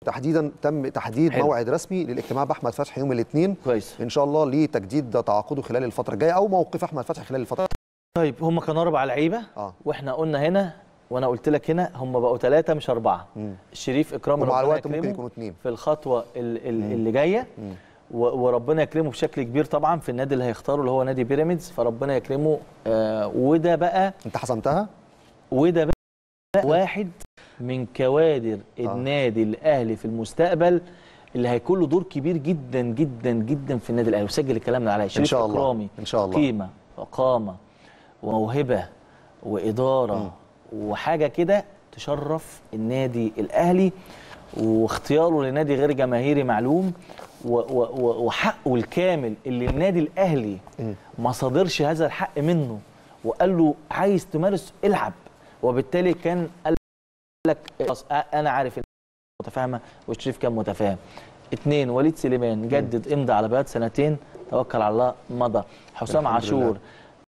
تحديدا تم تحديد حلو. موعد رسمي للاجتماع باحمد فتحي يوم الاثنين كويس ان شاء الله لتجديد تعاقده خلال الفتره الجايه او موقف احمد فتحي خلال الفتره طيب هم كانوا اربع لعيبه اه واحنا قلنا هنا وانا قلت لك هنا هم بقوا ثلاثه مش اربعه مم. شريف اكرام ومع ربنا الوقت ممكن يكرمه يكونوا اثنين في الخطوه ال- ال- اللي جايه و- وربنا يكرمه بشكل كبير طبعا في النادي اللي هيختاره اللي هو نادي بيراميدز فربنا يكرمه آه وده بقى انت حسمتها وده بقى واحد من كوادر النادي الاهلي في المستقبل اللي هيكون له دور كبير جدا جدا جدا في النادي الاهلي وسجل الكلام ده عليا شريف شاء الله. اكرامي إن شاء الله. قيمه وقامه وموهبه واداره وحاجه كده تشرف النادي الاهلي واختياره لنادي غير جماهيري معلوم و- و- و- وحقه الكامل اللي النادي الاهلي ما صادرش هذا الحق منه وقال له عايز تمارس العب وبالتالي كان قال لك خلاص انا عارف إن متفاهمه وشريف كان متفاهم اثنين وليد سليمان جدد امضى على بياض سنتين توكل على الله مضى حسام الحمد عاشور